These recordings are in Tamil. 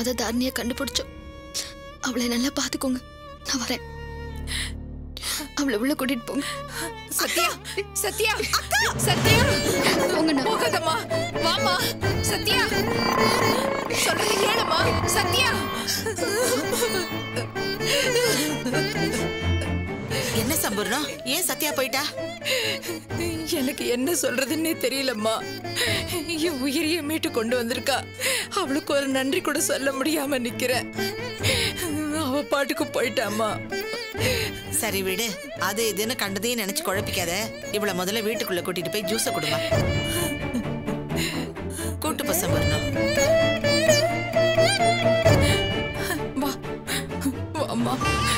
முத தாரணியை கண்டுபிடிச்சோம் அவளை நல்லா பாத்துக்கோங்க நான் வரேன் அவளை உள்ள கூட்டிட்டு போங்க சத்யா சத்யா சத்யா போங்கண்ணா போகாதம்மா வாமா சத்யா சொல்றது கேளுமா சத்யா என்ன சம்பூர்ணம் ஏன் சத்யா போயிட்டா எனக்கு என்ன சொல்றதுன்னே தெரியலம்மா என் உயிரையே மீட்டு கொண்டு வந்திருக்கா அவளுக்கு ஒரு நன்றி கூட சொல்ல முடியாம நிக்கிறேன் அவ பாட்டுக்கு போயிட்டாம்மா சரி விடு அது இதுன்னு கண்டதையும் நினைச்சு குழப்பிக்காத இவள முதல்ல வீட்டுக்குள்ள கூட்டிட்டு போய் ஜூஸ கொடுமா கூட்டு போ சம்பூர்ணம் வா வாம்மா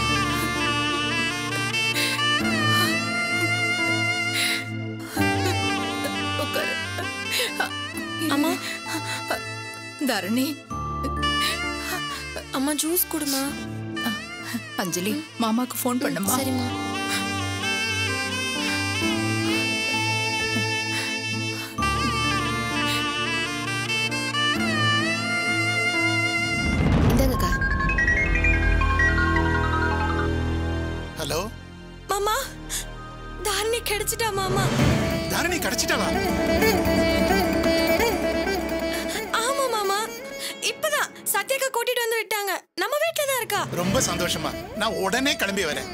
உட்காரு அம்மா தரணி அம்மா ஜூஸ் கொடுமா அஞ்சலி மாமாக்கு ஃபோன் பண்ணுமா சரிம்மா இந்தாங்கக்கா ஹலோ மாமா தாரணி கிடைச்சிட்டா மாமா தாரணி கிடைச்சிட்டாளா ஆமா மாமா இப்பதான் சத்யாக்கா கூட்டிட்டு வந்து விட்டாங்க நம்ம வீட்ல தான் இருக்கா ரொம்ப சந்தோஷமா நான் உடனே கிளம்பி வரேன்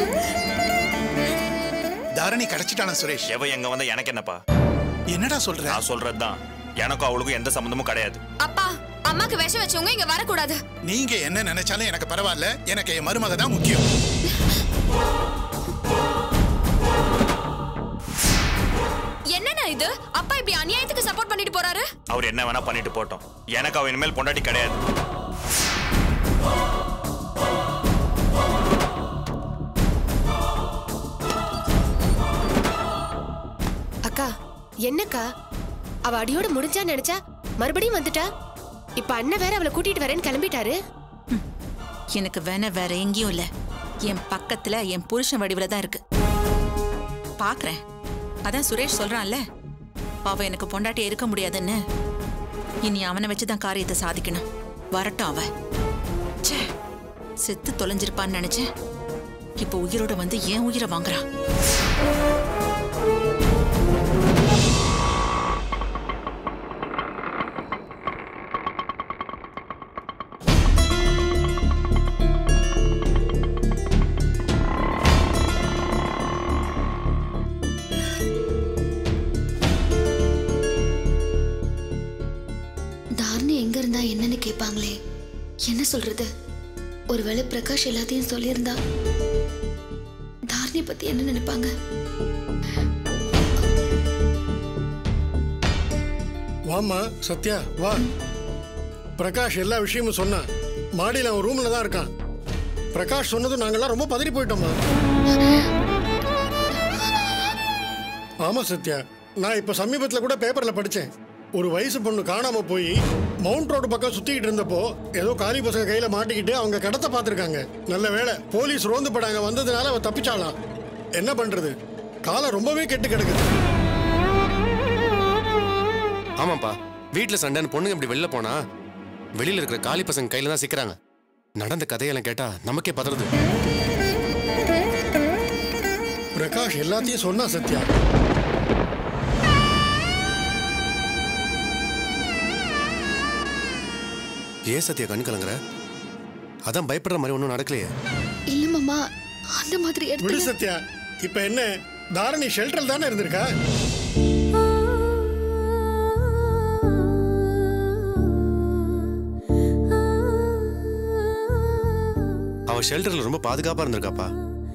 தாரணி கிடைச்சிட்டானா சுரேஷ் எவ எங்க வந்தா எனக்கு என்னப்பா என்னடா சொல்ற நான் சொல்றதுதான் எனக்கும் அவளுக்கும் எந்த சம்மந்தமும் கிடையாது அப்பா அம்மாக்கு விஷம் வச்சவங்க இங்க வரக்கூடாது நீங்க என்ன நினைச்சாலும் எனக்கு பரவாயில்ல எனக்கு என் மருமக தான் முக்கியம் என்னண்ணா இது அப்பா இப்படி அநியாயத்துக்கு சப்போர்ட் பண்ணிட்டு போறாரு அவர் என்ன வேணா பண்ணிட்டு போட்டோம் எனக்கு அவ இனிமேல் பொண்டாட்டி கிடையாது அக்கா என்னக்கா அவ அடியோட முடிஞ்சா நினைச்சா மறுபடியும் வந்துட்டா இப்ப அண்ணன் வேற அவளை கூட்டிட்டு வரேன்னு கிளம்பிட்டாரு எனக்கு வேண வேற எங்கேயும் இல்ல என் பக்கத்துல என் புருஷன் வடிவுல தான் இருக்கு பாக்குறேன் அதான் சுரேஷ் சொல்றான்ல அவ எனக்கு பொண்டாட்டி இருக்க முடியாதுன்னு இனி அவனை வச்சுதான் காரியத்தை சாதிக்கணும் வரட்டும் அவ ச்சே செத்து தொலைஞ்சிருப்பான்னு நினைச்சேன் இப்போ உயிரோட வந்து ஏன் உயிரை வாங்குறா தாரணி எங்க இருந்தா என்னன்னு கேட்பாங்களே என்ன சொல்றது ஒருவேளை பிரகாஷ் எல்லாத்தையும் சொல்லியிருந்தா தாரணி பத்தி என்ன நினைப்பாங்க வாம்மா சத்யா வா பிரகாஷ் எல்லா விஷயமும் சொன்னான் மாடியில் அவன் ரூம்ல தான் இருக்கான் பிரகாஷ் சொன்னதும் நாங்கெல்லாம் ரொம்ப பதறி போயிட்டோம்மா ஆமா சத்யா நான் இப்ப சமீபத்தில் கூட பேப்பர்ல படிச்சேன் ஒரு வயசு பொண்ணு காணாம போய் மவுண்ட் ரோடு பக்கம் சுத்திக்கிட்டு இருந்தப்போ ஏதோ காலி பசங்க கையில மாட்டிக்கிட்டு அவங்க கடத்த பார்த்திருக்காங்க நல்ல வேளை போலீஸ் ரோந்து படாங்க வந்ததுனால அவ தப்பிச்சாளாம் என்ன பண்றது காலம் ரொம்பவே கெட்டு கிடக்குது ஆமாப்பா வீட்டில் சண்டைன்னு பொண்ணுங்க இப்படி வெளில போனா வெளியில இருக்கிற காலி பசங்க கையில தான் சிக்கிறாங்க நடந்த கதையெல்லாம் கேட்டா நமக்கே பதறது பிரகாஷ் எல்லாத்தையும் சொன்னா சத்யா ஏன் சத்யா கண் கலங்குற அதான் பயப்படுற மாதிரி ஒன்றும் நடக்கலையே இல்ல மாமா அந்த மாதிரி விடு இடத்துல சத்யா இப்ப என்ன தாரணி ஷெல்டர் தானே இருந்திருக்கா அவ ஷெல்டர்ல ரொம்ப பாதுகாப்பா இருந்திருக்காப்பா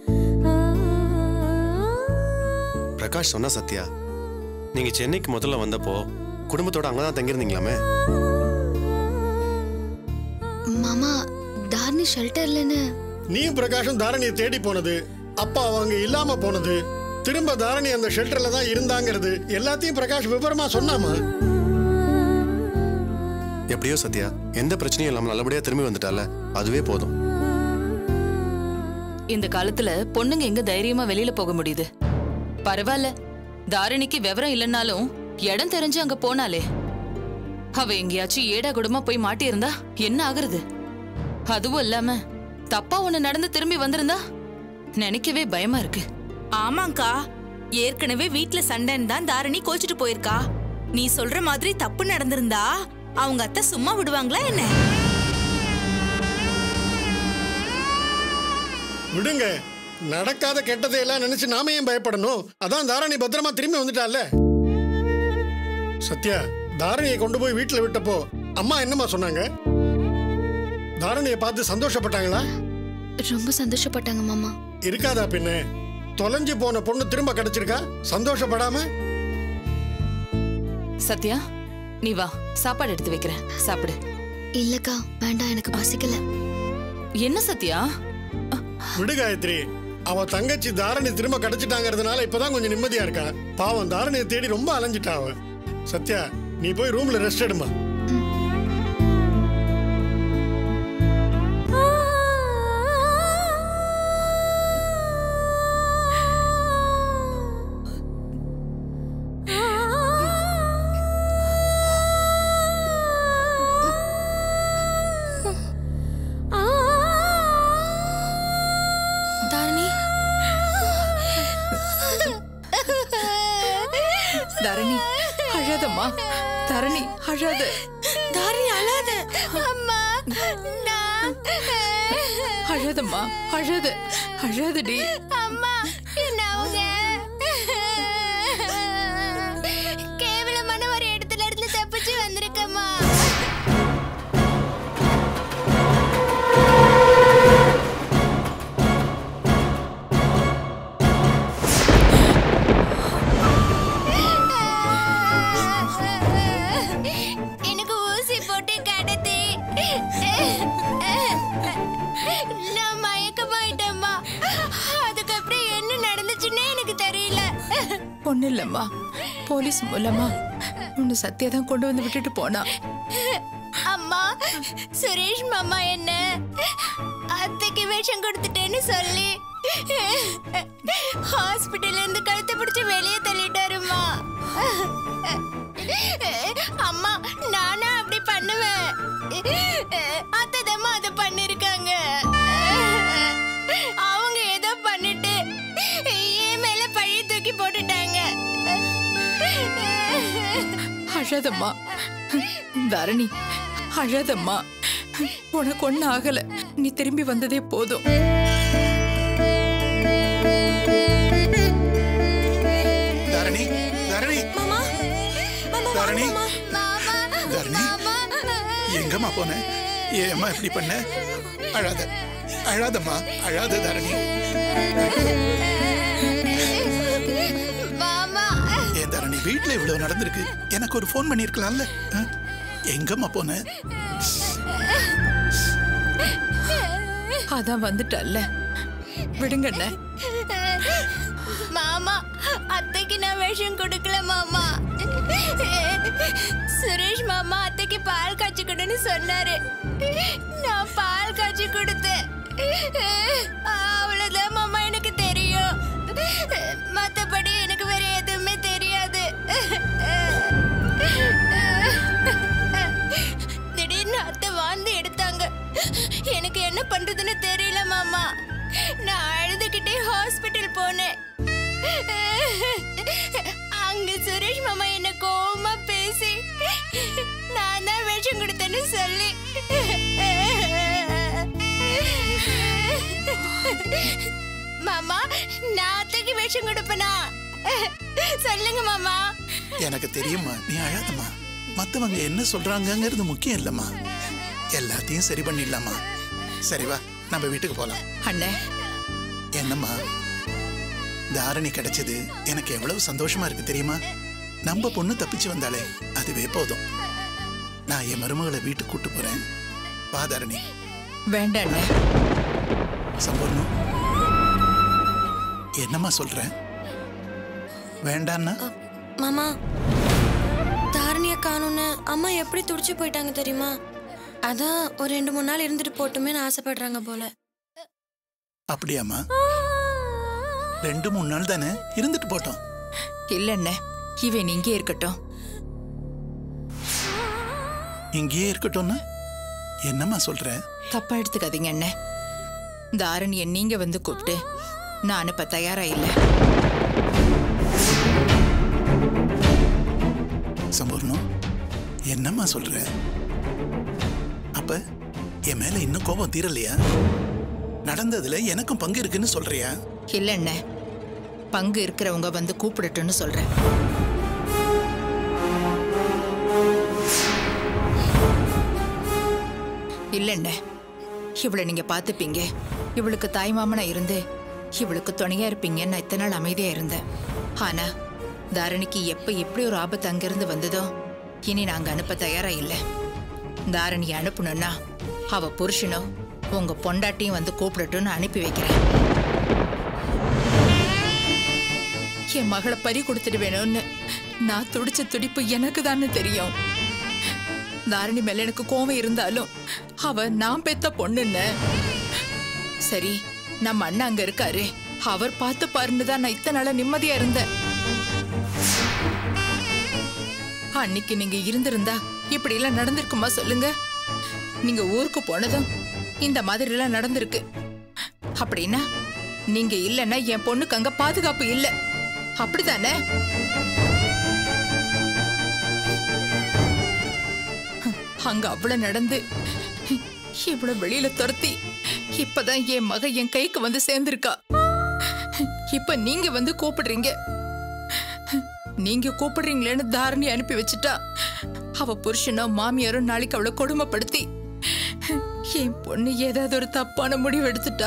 பிரகாஷ் சொன்னா சத்யா நீங்க சென்னைக்கு முதல்ல வந்தப்போ குடும்பத்தோட அங்கதான் தங்கியிருந்தீங்களாமே மாமா தாரணி ஷெல்டர்லன்னு நீயும் பிரகாஷும் தாரணியை தேடி போனது அப்பா அவங்க இல்லாம போனது திரும்ப தாரணி அந்த ஷெல்டர்ல தான் இருந்தாங்கிறது எல்லாத்தையும் பிரகாஷ் விவரமா சொன்னாமா எப்படியோ சத்யா எந்த பிரச்சனையும் இல்லாம நல்லபடியா திரும்பி வந்துட்டால அதுவே போதும் இந்த காலத்துல பொண்ணுங்க எங்க தைரியமா வெளியில போக முடியுது பரவாயில்ல தாரிணிக்கு விவரம் இல்லைன்னாலும் இடம் தெரிஞ்சு அங்க போனாலே அவ எங்கேயாச்சும் ஏடா கூடமா போய் மாட்டியிருந்தா என்ன ஆகுறது அதுவும் இல்லாம தப்பா ஒண்ணு நடந்து திரும்பி வந்திருந்தா நினைக்கவே பயமா இருக்கு ஆமாங்கா ஏற்கனவே வீட்ல சண்டைன்னு தான் தாரணி கோச்சிட்டு போயிருக்கா நீ சொல்ற மாதிரி தப்பு நடந்திருந்தா அவங்க அத்தை சும்மா விடுவாங்களா என்ன விடுங்க நடக்காத கெட்டதை எல்லாம் நினைச்சு நாம ஏன் பயப்படணும் அதான் தாரணி பத்திரமா திரும்பி வந்துட்டால சத்யா தாரணியை கொண்டு போய் வீட்டுல விட்டப்போ அம்மா என்னம்மா சொன்னாங்க தாரணியை பார்த்து சந்தோஷப்பட்டாங்களா ரொம்ப சந்தோஷப்பட்டாங்க மாமா இருக்காதா பின்ன தொலைஞ்சு போன பொண்ணு திரும்ப கிடைச்சிருக்கா சந்தோஷப்படாம சத்யா நீ வா சாப்பாடு எடுத்து வைக்கிறேன் சாப்பிடு இல்லக்கா வேண்டாம் எனக்கு பசிக்கல என்ன சத்யா விடு காயத்ரி அவ தங்கச்சி தாரணி திரும்ப கிடைச்சிட்டாங்கிறதுனால இப்பதான் கொஞ்சம் நிம்மதியா இருக்கா பாவம் தாரணியை தேடி ரொம்ப அலைஞ்சிட்டா அவ சத்யா நீ போய் ரூம்ல ரெஸ்ட் எடுமா தாரணி தரணி அழாதம்மா தரணி அழாத தாரணி அழாத அம்மா நான் அழாதம்மா அழாத அழாதடி அம்மா என்ன அவங்க கேவலமான ஒரு இடத்துல இருந்து தப்பிச்சு வந்திருக்கம்மா எனக்கு ஊசி போட்டு கடத்தி நான் மயக்கமாயிட்டேம்மா அதுக்கப்புறம் என்ன நடந்துச்சுன்னே எனக்கு தெரியல ஒண்ணு இல்லம்மா போலீஸ் மூலமா உன்னை சத்யா தான் கொண்டு வந்து விட்டுட்டு போனா அம்மா சுரேஷ் மாமா என்ன அத்தைக்கு விஷம் கொடுத்துட்டேன்னு சொல்லி ஹாஸ்பிட்டல்ல இருந்து கழுத்தை பிடிச்சு வெளியே தள்ளிட்டாருமா அம்மா நானா அப்படி பண்ணுவேன் அத்தைதம்மா அதை பண்ணிருக்காங்க அவங்க ஏதோ பண்ணிட்டு என் மேல பழி தூக்கி போட்டுட்டாங்க அழாதம்மா தரணி அழாதம்மா உனக்கு ஒண்ணு ஆகல நீ திரும்பி வந்ததே போதும் தரணி தரணி மாமா மாமா தரணி மாமா தரணி எங்கம்மா போன ஏம்மா இப்படி பண்ண அழாத அழாதம்மா அழாத தரணி மாமா ஏன் தரணி வீட்ல இவ்வளவு நடந்திருக்கு எனக்கு ஒரு ஃபோன் பண்ணிருக்கலாம்ல ஆ? எங்கம்மா போன அதான் வந்துட்டல்ல விடுங்கண்ணே மாமா அத்தைக்கு நான் விஷம் கொடுக்கல மாமா சுரேஷ் மாமா அத்தைக்கு பால் காய்ச்சி கொடுன்னு சொன்னாரு நான் பால் காய்ச்சி கொடுத்தேன் அவ்வளவுதான் மாமா எனக்கு தெரியும் மத்தபடி எனக்கு வேற எதுவுமே தெரியாது திடீர்னு அத்தை வாந்தி எடுத்தாங்க எனக்கு என்ன பண்றதுன்னு தெரியல மாமா நான் அழுதுகிட்டே ஹாஸ்பிட்டல் போனேன் அங்க சுரேஷ் மாமா என்ன கோவமா பேசி நான் தான் விஷம் கொடுத்தேன்னு சொல்லி மாமா நான் அத்தைக்கு விஷம் கொடுப்பனா சொல்லுங்க மாமா எனக்கு தெரியுமா நீ அழாதம்மா மத்தவங்க என்ன சொல்றாங்கங்கிறது முக்கியம் இல்லம்மா எல்லாத்தையும் சரி பண்ணிடலாமா சரி வா நம்ம வீட்டுக்கு போலாம் அண்ணே என்னம்மா தாரணி கிடைச்சது எனக்கு எவ்வளவு சந்தோஷமா இருக்கு தெரியுமா நம்ம பொண்ணு தப்பிச்சு வந்தாலே அதுவே போதும் நான் என் மருமகளை வீட்டுக்கு கூட்டு போறேன் வா தாரணி வேண்டாம் அண்ணே சம்பூர்ணம் என்னம்மா சொல்ற வேண்டான்னா மாமா தாரணிய காணும்னு அம்மா எப்படி துடிச்சு போயிட்டாங்க தெரியுமா அதான் ஒரு ரெண்டு மூணு நாள் இருந்துட்டு போட்டுமேன்னு ஆசைப்படுறாங்க போல அப்படியாம்மா ரெண்டு மூணு நாள் தானே இருந்துட்டு போட்டோம் இல்ல அண்ணே இவன் இங்கே இருக்கட்டும் இங்கேயே இருக்கட்டும்னா என்னம்மா சொல்ற தப்பா எடுத்துக்காதீங்க அண்ணே தாரணியை நீங்க வந்து கூப்பிட்டு நான் அனுப்ப தயாரா இல்லை சம்பூர்ணம் என்னம்மா சொல்ற அப்ப என் மேல இன்னும் கோபம் தீரலையா நடந்ததுல எனக்கும் பங்கு இருக்குன்னு சொல்றியா இல்ல அண்ணே பங்கு இருக்கிறவங்க வந்து கூப்பிடட்டும்னு சொல்றேன் இல்ல அண்ணே இவளை நீங்க பார்த்துப்பீங்க இவளுக்கு தாய்மாமனா இருந்து இவளுக்கு துணையா இருப்பீங்கன்னு நான் இத்தனை நாள் அமைதியா இருந்தேன் ஆனா தாரணிக்கு எப்ப எப்படி ஒரு ஆபத்து அங்கிருந்து வந்ததோ இனி நாங்க அனுப்ப தயாரா இல்லை தாரணியை அனுப்பணும்னா அவ புருஷனோ உங்க பொண்டாட்டியும் வந்து கூப்பிடட்டும்னு அனுப்பி வைக்கிறேன் என் மகளை பறி கொடுத்துட்டு வேணும்னு நான் துடிச்ச துடிப்பு எனக்கு தானே தெரியும் தாரணி மேல எனக்கு கோவம் இருந்தாலும் அவ நான் பெத்த பொண்ணுன்னு சரி நம்ம அண்ணன் அங்க இருக்காரு அவர் பார்த்து பாருன்னு தான் நான் இத்தனை நாளா நிம்மதியா இருந்தேன் அன்னைக்கு நீங்க இருந்திருந்தா இப்படி எல்லாம் நடந்திருக்குமா சொல்லுங்க நீங்க ஊருக்கு போனதும் இந்த மாதிரி எல்லாம் நடந்திருக்கு அப்படின்னா நீங்க இல்லைன்னா என் பொண்ணுக்கு அங்க பாதுகாப்பு இல்ல அப்படிதானே அங்க அவ்வளவு நடந்து இவ்வளவு வெளியில துரத்தி இப்பதான் என் மக என் கைக்கு வந்து சேர்ந்திருக்கா இப்ப நீங்க வந்து கூப்பிடுறீங்க நீங்க கூப்பிடுறீங்களேன்னு தாரணி அனுப்பி வச்சுட்டா அவ புருஷனும் மாமியாரும் நாளைக்கு அவளை கொடுமைப்படுத்தி என் பொண்ணு ஏதாவது ஒரு தப்பான முடிவு எடுத்துட்டா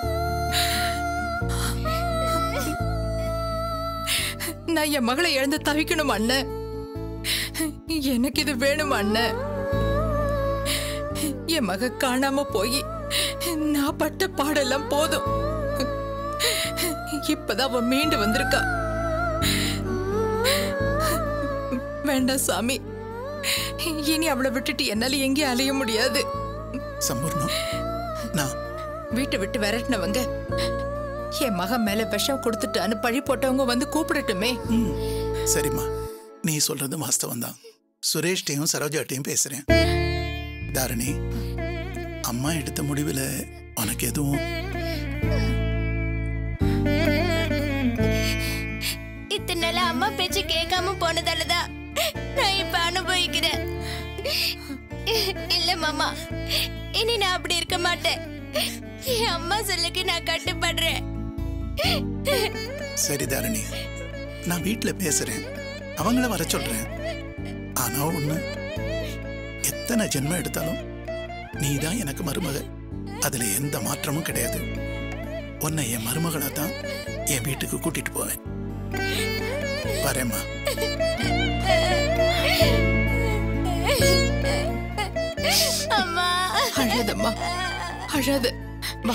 நான் என் மகளை இழந்து தவிக்கணும் அண்ணன் எனக்கு இது வேணும் அண்ணன் என் மக காணாம போய் நான் பட்ட பாடெல்லாம் போதும் இப்பதான் அவ மீண்டு வந்திருக்கா வேண்டாம் சாமி இனி அவளை விட்டுட்டு என்னால எங்கேயும் அலைய முடியாது சம்பூர்ணம் நான் வீட்டை விட்டு விரட்டினவங்க என் மகன் மேல விஷம் கொடுத்துட்டான்னு பழி போட்டவங்க வந்து கூப்பிடட்டுமே ம், சரிம்மா நீ சொல்றது வாஸ்தவம் தான் சுரேஷ்டையும் சரோஜாட்டையும் பேசுறேன் தாரணி அம்மா எடுத்த முடிவில் உனக்கு எதுவும் இத்தனை நாளா அம்மா பேச்சு கேட்காம போனதாலதான் நான் இப்ப அனுபவிக்கிறேன் இல்ல மாமா இனி நான் அப்படி இருக்க மாட்டேன் என் அம்மா சொல்லுக்கு நான் கட்டுப்படுறேன் சரி தாரணி நான் வீட்டில் பேசுறேன் அவங்கள வர சொல்றேன் ஆனா ஒண்ணு எத்தனை ஜென்மம் எடுத்தாலும் நீ தான் எனக்கு மருமக அதுல எந்த மாற்றமும் கிடையாது உன்னை என் மருமகளா தான் என் வீட்டுக்கு கூட்டிட்டு போவேன் வரேம்மா அம்மா அழாதம்மா அழாத வா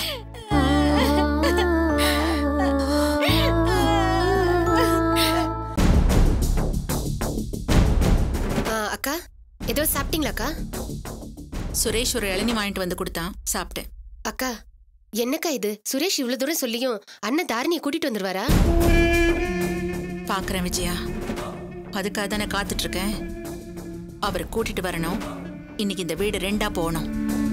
ஆ, அக்கா ஏதோ சாப்பிட்டீங்களாக்கா சுரேஷ் ஒரு இளநி வாங்கிட்டு வந்து கொடுத்தான் சாப்பிட்டேன் அக்கா என்னக்கா இது சுரேஷ் இவ்வளவு தூரம் சொல்லியும் அண்ணன் தாரணியை கூட்டிட்டு வந்துருவாரா பார்க்குறேன் விஜயா அதுக்காக தானே காத்துட்டு இருக்கேன் அவரை கூட்டிட்டு வரணும் இன்னைக்கு இந்த வீடு ரெண்டா போகணும்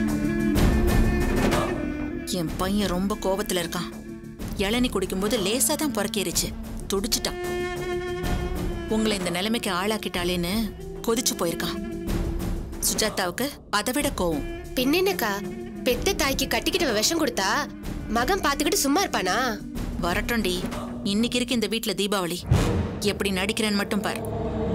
என் பையன் ரொம்ப கோபத்துல இருக்கான் இளநி குடிக்கும்போது லேசா தான் புறக்கேறிச்சு துடிச்சிட்டான் உங்களை இந்த நிலைமைக்கு ஆளாக்கிட்டாளேன்னு கொதிச்சு போயிருக்கான் சுஜாதாவுக்கு அதை விட கோவம் பின்னென்னக்கா பெத்த தாய்க்கு கட்டிக்கிட்டு விஷம் கொடுத்தா மகன் பாத்துக்கிட்டு சும்மா இருப்பானா வரட்டும்டி இன்னைக்கு இருக்கு இந்த வீட்ல தீபாவளி எப்படி நடிக்கிறேன்னு மட்டும் பார்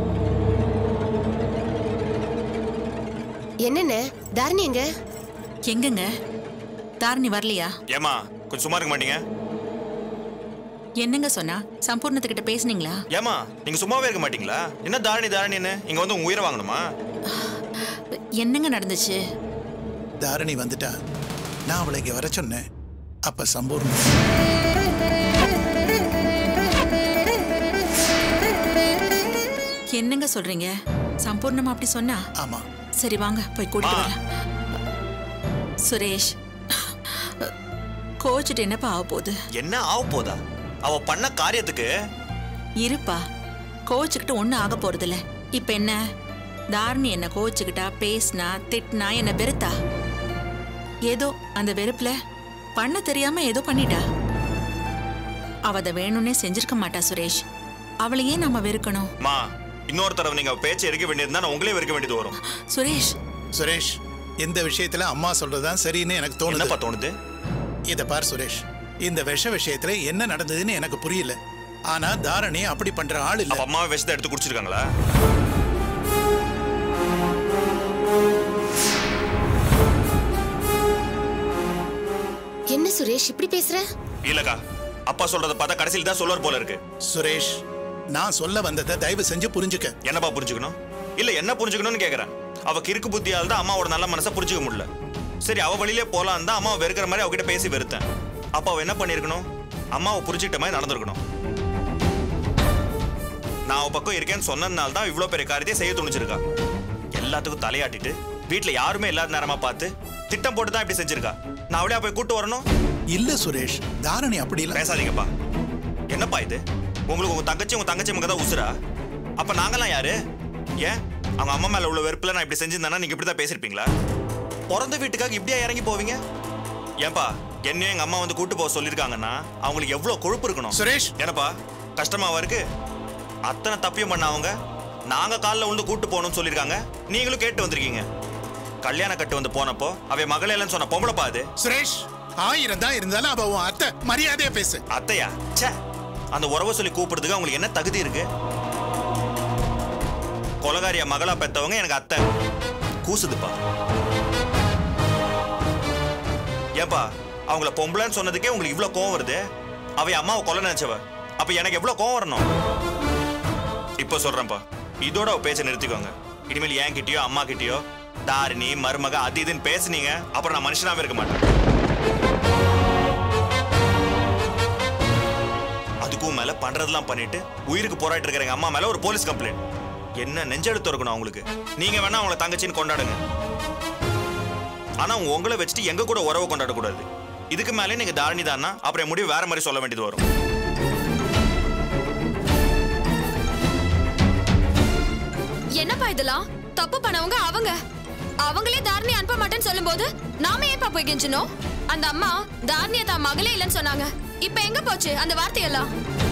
என்னென்ன தாரணி எங்க எங்கங்க தாரணி வரலையா ஏமா கொஞ்சம் சும்மா இருக்க மாட்டீங்க என்னங்க சொன்னா சம்பூர்ணத்துக்கிட்ட பேசுனீங்களா ஏமா நீங்க சும்மாவே இருக்க மாட்டீங்களா என்ன தாரணி தாரணின்னு இங்க வந்து உங்க உயிரை வாங்கணுமா என்னங்க நடந்துச்சு தாரணி வந்துட்டா நான் அவளை இங்க வர சொன்னேன் அப்ப சம்பூர்ணம் என்னங்க சொல்றீங்க சம்பூர்ணமா அப்படி சொன்னா ஆமா சரி வாங்க போய் கூட்டிட்டு வரேன் சுரேஷ் கோச்சிட்டு என்னப்பா ஆக போகுது என்ன ஆக போதா அவ பண்ண காரியத்துக்கு இருப்பா கோச்சுக்கிட்டு ஒன்றும் ஆக போறதில்ல இப்ப என்ன தாரணி என்ன கோச்சுக்கிட்டா பேசினா திட்டினா என்ன வெறுத்தா ஏதோ அந்த வெறுப்புல பண்ண தெரியாம ஏதோ பண்ணிட்டா அவ அதை வேணும்னே செஞ்சிருக்க மாட்டா சுரேஷ் அவளை ஏன் நம்ம வெறுக்கணும் மா இன்னொரு தடவை நீங்க அவ பேச்சை எடுக்க வேண்டியிருந்தா நான் உங்களே வெறுக்க வேண்டியது வரும் சுரேஷ் சுரேஷ் இந்த விஷயத்துல அம்மா சொல்றதுதான் சரின்னு எனக்கு தோணுது என்னப்பா தோணுது இத பார் சுரேஷ் இந்த விஷ விஷயத்துல என்ன நடந்ததுன்னு எனக்கு புரியல ஆனா தாரணி அப்படி பண்ற ஆள் இல்ல அப்ப அம்மாவை விஷத்தை எடுத்து குடிச்சிருக்காங்களா என்ன சுரேஷ் இப்படி பேசுற இல்லக்கா அப்பா சொல்றத பார்த்தா கடைசியில் தான் சொல்லுவார் போல இருக்கு சுரேஷ் நான் சொல்ல வந்ததை தயவு செஞ்சு புரிஞ்சுக்க என்னப்பா புரிஞ்சுக்கணும் இல்ல என்ன புரிஞ்சுக்கணும்னு கேக்குறேன் அவ கிறுக்கு புத்தியால் தான் அம்மாவோட நல்ல மனசை புரிஞ்சுக்க முடியல சரி அவ வழியிலே போலாம் தான் அம்மாவை வெறுக்கிற மாதிரி அவகிட்ட பேசி வெறுத்தேன் அப்ப அவ என்ன பண்ணிருக்கணும் அம்மாவை புரிஞ்சுக்கிட்ட மாதிரி நடந்திருக்கணும் நான் அவ பக்கம் இருக்கேன்னு சொன்னதுனால தான் இவ்வளவு பெரிய காரியத்தை செய்ய துணிச்சிருக்கா எல்லாத்துக்கும் தலையாட்டிட்டு வீட்ல யாருமே இல்லாத நேரமா பார்த்து திட்டம் போட்டு தான் இப்படி செஞ்சிருக்கா நான் அவளையா போய் கூட்டு வரணும் இல்ல சுரேஷ் தாரணி அப்படி இல்ல பேசாதீங்கப்பா என்னப்பா இது உங்களுக்கு உங்க தங்கச்சி உங்க தங்கச்சி மக தான் உசுரா அப்ப நாங்கெல்லாம் யாரு ஏன் அவங்க அம்மா மேல உள்ள வெறுப்புல நான் இப்படி செஞ்சிருந்தேன்னா நீங்க இப்படி தான் பேசிருப்பீங்களா பிறந்த வீட்டுக்காக இப்படியா இறங்கி போவீங்க ஏன்பா என்னையும் எங்க அம்மா வந்து கூட்டு போக சொல்லிருக்காங்கன்னா அவங்களுக்கு எவ்வளவு கொழுப்பு இருக்கணும் சுரேஷ் என்னப்பா கஷ்டமாவா இருக்கு அத்தனை தப்பியும் பண்ண அவங்க நாங்க காலில் வந்து கூட்டு போகணும்னு சொல்லியிருக்காங்க நீங்களும் கேட்டு வந்திருக்கீங்க கல்யாண கட்டு வந்து போனப்போ அவ மகளே இல்லைன்னு சொன்ன பொம்பளைப்பா அது சுரேஷ் ஆயிரம் தான் இருந்தாலும் அவ உன் அத்தை மரியாதையா பேசு அத்தையா ச்சே அந்த உறவை சொல்லி கூப்பிடுறதுக்கு அவங்களுக்கு என்ன தகுதி இருக்கு கொலகாரிய மகளா பெத்தவங்க எனக்கு அத்தை கூசுதுப்பா ஏப்பா அவங்கள பொம்பளைன்னு சொன்னதுக்கே உங்களுக்கு இவ்வளவு கோவம் வருது அவ என் அம்மாவை கொலை நினைச்சவ அப்ப எனக்கு எவ்வளவு கோவம் வரணும் இப்போ சொல்றேன்ப்பா இதோட அவ பேச்சை நிறுத்திக்கோங்க இனிமேல் என் கிட்டயோ அம்மா கிட்டயோ தாரிணி மருமக அது இதுன்னு பேசுனீங்க அப்புறம் நான் மனுஷனாவே இருக்க மாட்டேன் அதுக்கும் மேல பண்றதெல்லாம் பண்ணிட்டு உயிருக்கு போராட்டு இருக்கிற எங்க அம்மா மேல ஒரு போலீஸ் கம்ப்ளைண்ட் என்ன நெஞ்செடுத்து இருக்கணும் அவங்களுக்கு நீங்க வேணா அவங்கள தங்கச்சின்னு கொண்டாடுங்க ஆனா உங்களை வச்சுட்டு எங்க கூட உறவை கொண்டாடக்கூடாது இதுக்கு மேலே நீங்க தாரணி தானா அப்புறம் என் முடிவு வேற மாதிரி சொல்ல வேண்டியது வரும் என்னப்பா இதெல்லாம் தப்பு பண்ணவங்க அவங்க அவங்களே தாரணி அனுப்ப மாட்டேன்னு சொல்லும்போது நாம ஏப்பா போய் கெஞ்சணும் அந்த அம்மா தாரணிய தான் மகளே இல்லைன்னு சொன்னாங்க இப்ப எங்க போச்சு அந்த வார்த்தையெல்லாம்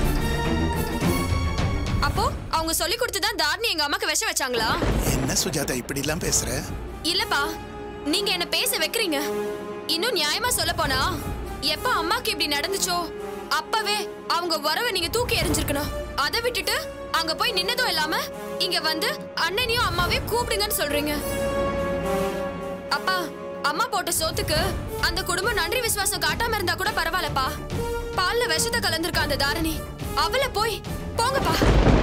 அப்போ அவங்க சொல்லி கொடுத்துதான் தாரணி எங்க அம்மாக்கு விஷம் வச்சாங்களா என்ன சுஜாதா இப்படி எல்லாம் பேசுற இல்லப்பா நீங்க என்ன பேச வைக்கிறீங்க இன்னும் நியாயமா சொல்ல போனா எப்ப அம்மாக்கு இப்படி நடந்துச்சோ அப்பவே அவங்க உறவை நீங்க தூக்கி எறிஞ்சிருக்கணும் அதை விட்டுட்டு அங்க போய் நின்னதும் இல்லாம இங்க வந்து அண்ணனையும் அம்மாவையும் கூப்பிடுங்கன்னு சொல்றீங்க அப்பா அம்மா போட்ட சோத்துக்கு அந்த குடும்பம் நன்றி விசுவாசம் காட்டாம இருந்தா கூட பரவாயில்லப்பா பால்ல விஷத்தை கலந்திருக்கா அந்த தாரணி அவளை போய் போங்கப்பா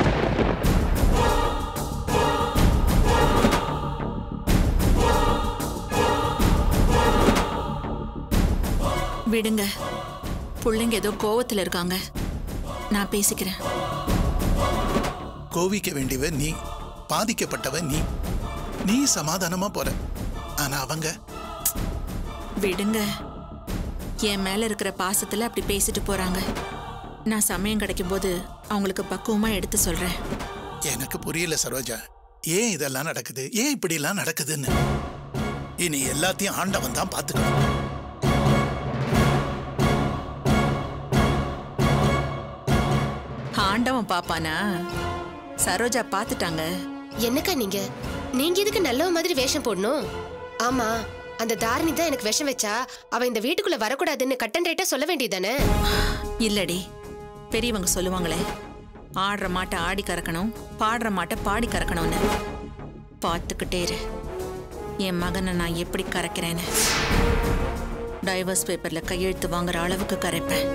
விடுங்க பிள்ளைங்க ஏதோ கோவத்துல இருக்காங்க நான் பேசிக்கிறேன் கோவிக்க வேண்டியவ நீ பாதிக்கப்பட்டவ நீ நீ சமாதானமா போற ஆனா அவங்க விடுங்க என் மேல இருக்கிற பாசத்துல அப்படி பேசிட்டு போறாங்க நான் சமயம் கிடைக்கும் போது அவங்களுக்கு பக்குவமா எடுத்து சொல்றேன் எனக்கு புரியல சரோஜா ஏன் இதெல்லாம் நடக்குது ஏன் இப்படி எல்லாம் நடக்குதுன்னு இனி எல்லாத்தையும் ஆண்டவன் தான் பாத்துக்கணும் ஆண்டவன் பாப்பானா சரோஜா பார்த்துட்டாங்க என்னக்கா நீங்க நீங்க எதுக்கு நல்லவ மாதிரி வேஷம் போடணும் ஆமா அந்த தாரணி தான் எனக்கு விஷம் வச்சா அவ இந்த வீட்டுக்குள்ள வரக்கூடாதுன்னு கட்டன் ரேட்டா சொல்ல வேண்டியதானே இல்லடி பெரியவங்க சொல்லுவாங்களே ஆடுற மாட்டை ஆடி கறக்கணும் பாடுற மாட்டை பாடி கறக்கணும்னு பார்த்துக்கிட்டே இரு என் மகனை நான் எப்படி கறக்கிறேன்னு டைவர்ஸ் பேப்பர்ல கையெழுத்து வாங்குற அளவுக்கு கரைப்பேன்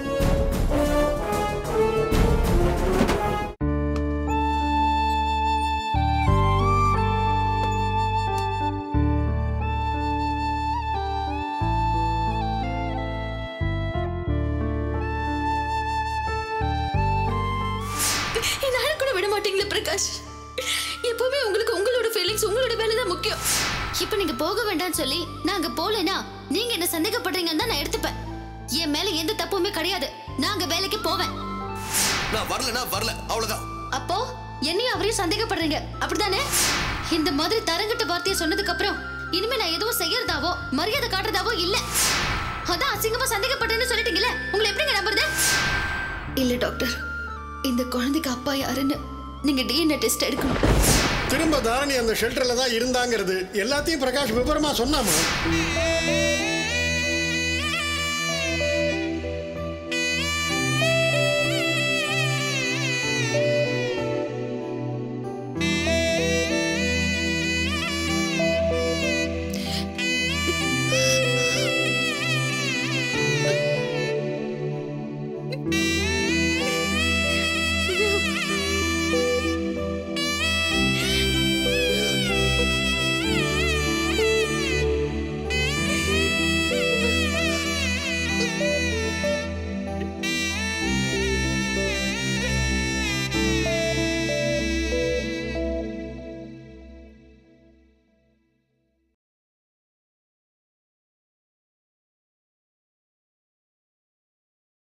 என்னால கூட விட மாட்டீங்களே பிரகாஷ் எப்பவுமே உங்களுக்கு உங்களோட ஃபீலிங்ஸ் உங்களோட வேலை தான் முக்கியம் இப்ப நீங்க போக வேண்டாம்னு சொல்லி நாங்க போலனா நீங்க என்ன சந்தேகப்படுறீங்கன்னு தான் நான் எடுத்துப்பேன் என் மேல எந்த தப்புமே கிடையாது நாங்க வேலைக்கு போவேன் நான் வரலனா வரல அவ்வளவுதான் அப்போ என்னையும் அவரையும் சந்தேகப்படுறீங்க அப்படிதானே இந்த மாதிரி தரங்கட்ட வார்த்தையை சொன்னதுக்கு அப்புறம் இனிமே நான் எதுவும் செய்யறதாவோ மரியாதை காட்டுறதாவோ இல்ல அதான் அசிங்கமா சந்தேகப்பட்டேன்னு சொல்லிட்டீங்களே உங்களை எப்படிங்க நம்புறது இல்ல டாக்டர் இந்த குழந்தைக்கு அப்பா யாருன்னு நீங்க டிஎன்ஏ டெஸ்ட் எடுக்கணும் திரும்ப தாரணி அந்த ஷெல்டர்ல தான் இருந்தாங்கிறது எல்லாத்தையும் பிரகாஷ் விவரமா சொன்னாமா